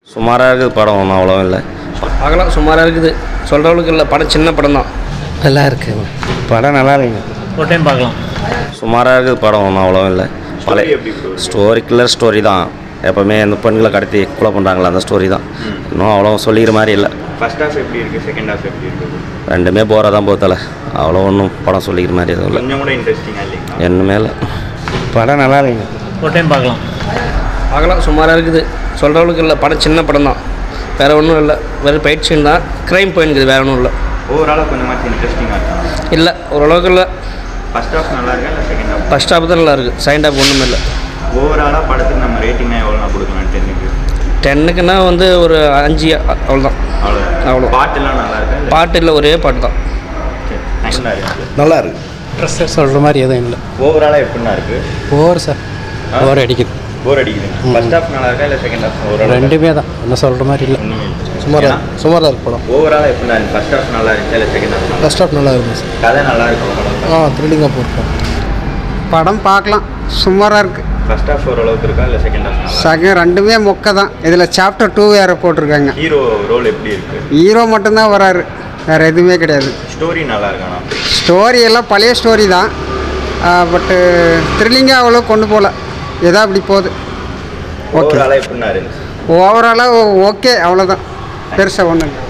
சுமாராக இருக்குது படம் ஒன்றும் அவ்வளோ இல்லை பார்க்கலாம் சுமாராக இருக்குது சொல்கிற அளவுக்கு இல்லை படம் சின்ன படம் தான் நல்லா இருக்குங்க படம் நல்லா இருக்குங்க ஒரு டைம் பார்க்கலாம் சுமாராக இருக்குது படம் ஒன்றும் அவ்வளோ இல்லை பழைய ஸ்டோரி கில்லர் ஸ்டோரி தான் எப்போவுமே அந்த பெண்களை கடத்தி கொலை பண்ணுறாங்களா அந்த ஸ்டோரி தான் இன்னும் அவ்வளோ சொல்லிக்கிற மாதிரி இல்லை ஃபர்ஸ்ட் ஹாஃப் எப்படி இருக்கு செகண்ட் ஹாஃப் எப்படி இருக்கு ரெண்டுமே போராக தான் போத்தல அவ்வளோ ஒன்றும் படம் சொல்லிக்கிற மாதிரி எதுவும் இல்லை கொஞ்சம் கூட இன்ட்ரெஸ்டிங்காக இல்லைங்களா என்னமே இல்லை படம் நல்லா இருக்குங்க ஒரு டைம் பார்க்கலாம் பார்க்கலாம் சுமாராக இருக்குது சொல்கிற அளவுக்கு இல்லை படம் சின்ன படம் தான் வேறு ஒன்றும் இல்லை வெறும் பயிற்சி தான் க்ரைம் போயிருக்குது வேறு ஒன்றும் இல்லை ஓவராலாக கொஞ்சமாச்சும் இன்ட்ரெஸ்டிங்காக இருக்கா இல்லை ஓரளவுக்கு இல்லை ஃபர்ஸ்ட் ஹாஃப் நல்லா இருக்கா இல்லை செகண்ட் ஹாஃப் ஃபஸ்ட் ஹாஃப் தான் நல்லா இருக்குது செகண்ட் ஹாஃப் ஒன்றுமே இல்லை ஓவராலாக படத்துக்கு நம்ம ரேட்டிங்னா எவ்வளோ நான் கொடுக்கலாம் டென்னுக்கு டென்னுக்குன்னா வந்து ஒரு அஞ்சு அ- அவ்வளோதான் அவ்வளோ அவ்வளோ. பாட்டெல்லாம் நல்லா இருக்கா இல்லை பாட்டு இல்லை ஒரே பாட்டு தான் நல்லா இருக்கு நல்லா இருக்கு ட்ரெஸ் சொல்கிற மாதிரி எதுவும் இல்லை ஓவராலாக எப்படின்னா இருக்கு போர் சார் போர் அடிக்குது போர் அடிக்குது ஃபர்ஸ்ட் ஹாஃப் நல்லா இருக்கா இல்லை செகண்ட் ஹாஃப் ஓவரால் ரெண்டுமே தான் என்ன சொல்கிற மாதிரி இல்லை சுமாராக சுமாராக இருக்கு படம் ஓவராலாக எப்படின்னா இருக்கு ஃபர்ஸ்ட் ஹாஃப் நல்லா இருந்துச்சா இல்லை செகண்ட் ஹாஃப் நல்லா ஃபஸ்ட் ஹாஃப் நல்லா இருக்கும் சார் கதை நல்லா இருக்கும் படம் ஆ த்ரில்லிங்காக போயிருக்கோம் படம் பார்க்கலாம் சுமாராக இருக்குது ஃபர்ஸ்ட் ஹாஃப் ஓரளவுக்கு இருக்கா இல்லை செகண்ட் ஹாஃப் நல்லா செகண்ட் ரெண்டுமே மொக்க தான் இதில் சாப்டர் டூ வேறு போட்டிருக்காங்க ஹீரோ ரோல் எப்படி இருக்கு ஹீரோ மட்டும்தான் வராரு வேறு எதுவுமே கிடையாது ஸ்டோரி நல்லா இருக்கானா ஸ்டோரி எல்லாம் பழைய ஸ்டோரி தான் பட்டு த்ரில்லிங்காக அவ்வளோ கொண்டு போகல ஏதோ அப்படி போகுது ஓகே ஓவராலாக எப்படின்னா இருந்துச்சு ஓவராலாக ஓகே அவ்வளோதான் பெருசாக ஒன்றும் இல்லை